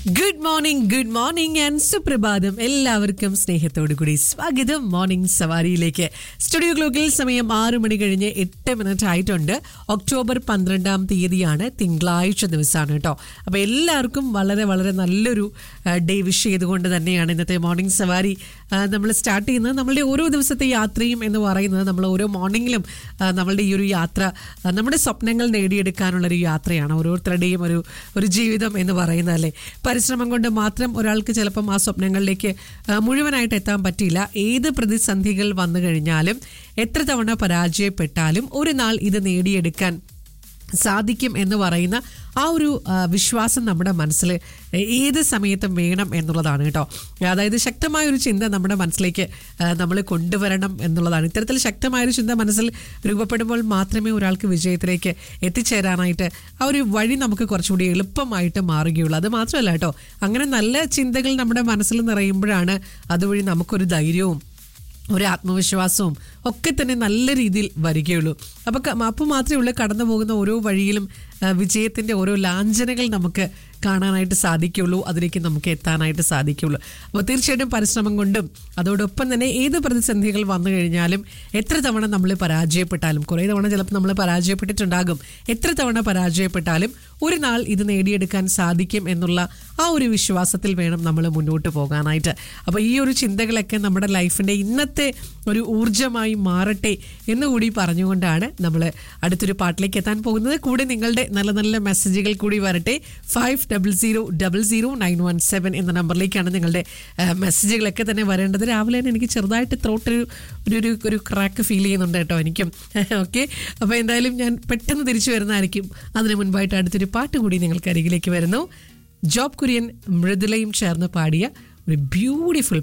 good morning good morning and സുപ്രഭാതം എല്ലാവർക്കും സ്നേഹത്തോടു കൂടി സ്വാഗതം മോർണിംഗ് സവാരിയിലേക്ക് സ്റ്റുഡിയോ ക്ലോക്കിൽ സമയം ആറ് മണി കഴിഞ്ഞ് എട്ട് മിനിറ്റ് ആയിട്ടുണ്ട് ഒക്ടോബർ പന്ത്രണ്ടാം തീയതിയാണ് തിങ്കളാഴ്ച ദിവസമാണ് കേട്ടോ അപ്പോൾ എല്ലാവർക്കും വളരെ വളരെ നല്ലൊരു ഡേ വിഷ് ചെയ്തുകൊണ്ട് തന്നെയാണ് ഇന്നത്തെ മോർണിംഗ് സവാരി നമ്മൾ സ്റ്റാർട്ട് ചെയ്യുന്നത് നമ്മളുടെ ഓരോ ദിവസത്തെ യാത്രയും എന്ന് പറയുന്നത് നമ്മൾ ഓരോ മോർണിംഗിലും നമ്മളുടെ ഈ ഒരു യാത്ര ആ, നമ്മുടെ സ്വപ്നങ്ങൾ നേടിയെടുക്കാനുള്ളൊരു യാത്രയാണ് ഓരോരുത്തരുടെയും ഒരു ഒരു ജീവിതം എന്ന് പറയുന്നതല്ലേ പരിശ്രമം കൊണ്ട് മാത്രം ഒരാൾക്ക് ചിലപ്പം ആ സ്വപ്നങ്ങളിലേക്ക് ആ, മുഴുവനായിട്ട് എത്താൻ പറ്റില്ല ഏത് പ്രതിസന്ധികൾ വന്നു കഴിഞ്ഞാലും എത്ര തവണ പരാജയപ്പെട്ടാലും ഒരു നാൾ ഇത് നേടിയെടുക്കാൻ സാധിക്കും എന്ന് പറയുന്ന ആ ഒരു ആ, വിശ്വാസം നമ്മുടെ മനസ്സിൽ ഏത് സമയത്തും വേണം എന്നുള്ളതാണ് കേട്ടോ അതായത് ശക്തമായ ഒരു ചിന്ത നമ്മുടെ മനസ്സിലേക്ക് നമ്മൾ കൊണ്ടുവരണം എന്നുള്ളതാണ് ഇത്തരത്തിൽ ശക്തമായ ഒരു ചിന്ത മനസ്സിൽ രൂപപ്പെടുമ്പോൾ മാത്രമേ ഒരാൾക്ക് വിജയത്തിലേക്ക് എത്തിച്ചേരാനായിട്ട് ആ ഒരു വഴി നമുക്ക് കുറച്ചുകൂടി എളുപ്പമായിട്ട് മാറുകയുള്ളൂ അത് മാത്രമല്ല കേട്ടോ അങ്ങനെ നല്ല ചിന്തകൾ നമ്മുടെ മനസ്സിൽ നിറയുമ്പോഴാണ് അതുവഴി നമുക്കൊരു ധൈര്യവും ഒരു ആത്മവിശ്വാസവും ഒക്കെ തന്നെ നല്ല രീതിയിൽ വരികയുള്ളൂ അപ്പോൾ അപ്പോൾ മാത്രമേ ഉള്ളൂ കടന്നു പോകുന്ന ഓരോ വഴിയിലും ആ, വിജയത്തിൻ്റെ ഓരോ ലാഞ്ചനകൾ നമുക്ക് കാണാനായിട്ട് സാധിക്കുള്ളൂ അതിലേക്ക് നമുക്ക് എത്താനായിട്ട് സാധിക്കുള്ളൂ അപ്പോൾ തീർച്ചയായിട്ടും പരിശ്രമം കൊണ്ടും അതോടൊപ്പം തന്നെ ഏത് പ്രതിസന്ധികൾ വന്നു കഴിഞ്ഞാലും എത്ര തവണ നമ്മൾ പരാജയപ്പെട്ടാലും കുറേ തവണ ചിലപ്പോൾ നമ്മൾ പരാജയപ്പെട്ടിട്ടുണ്ടാകും എത്ര തവണ പരാജയപ്പെട്ടാലും ഒരു നാൾ ഇത് നേടിയെടുക്കാൻ സാധിക്കും എന്നുള്ള ആ ഒരു വിശ്വാസത്തിൽ വേണം നമ്മൾ മുന്നോട്ട് പോകാനായിട്ട് അപ്പോൾ ഈ ഒരു ചിന്തകളൊക്കെ നമ്മുടെ ലൈഫിൻ്റെ ഇന്നത്തെ ഒരു ഊർജ്ജമായി മാറട്ടെ എന്നുകൂടി പറഞ്ഞുകൊണ്ടാണ് നമ്മൾ അടുത്തൊരു പാട്ടിലേക്ക് എത്താൻ പോകുന്നത് കൂടെ നിങ്ങളുടെ നല്ല നല്ല മെസ്സേജുകൾ കൂടി വരട്ടെ five double zero double zero nine one seven എന്ന നമ്പറിലേക്കാണ് നിങ്ങളുടെ ആ, മെസ്സേജുകളൊക്കെ തന്നെ വരേണ്ടത് രാവിലെ തന്നെ എനിക്ക് ചെറുതായിട്ട് ത്രോട്ടൊരു ഒരു ഒരു ഒരു ക്രാക്ക് ഫീൽ ചെയ്യുന്നുണ്ട് കേട്ടോ എനിക്കും ഓക്കെ അപ്പോൾ എന്തായാലും ഞാൻ പെട്ടെന്ന് തിരിച്ചു വരുന്നതായിരിക്കും അതിന് മുൻപായിട്ട് അടുത്തൊരു പാട്ട് കൂടി നിങ്ങൾക്ക് അരികിലേക്ക് വരുന്നു ജോബ് കുര്യൻ മൃദുലയും ചേർന്ന് പാടിയ ഒരു ബ്യൂട്ടിഫുൾ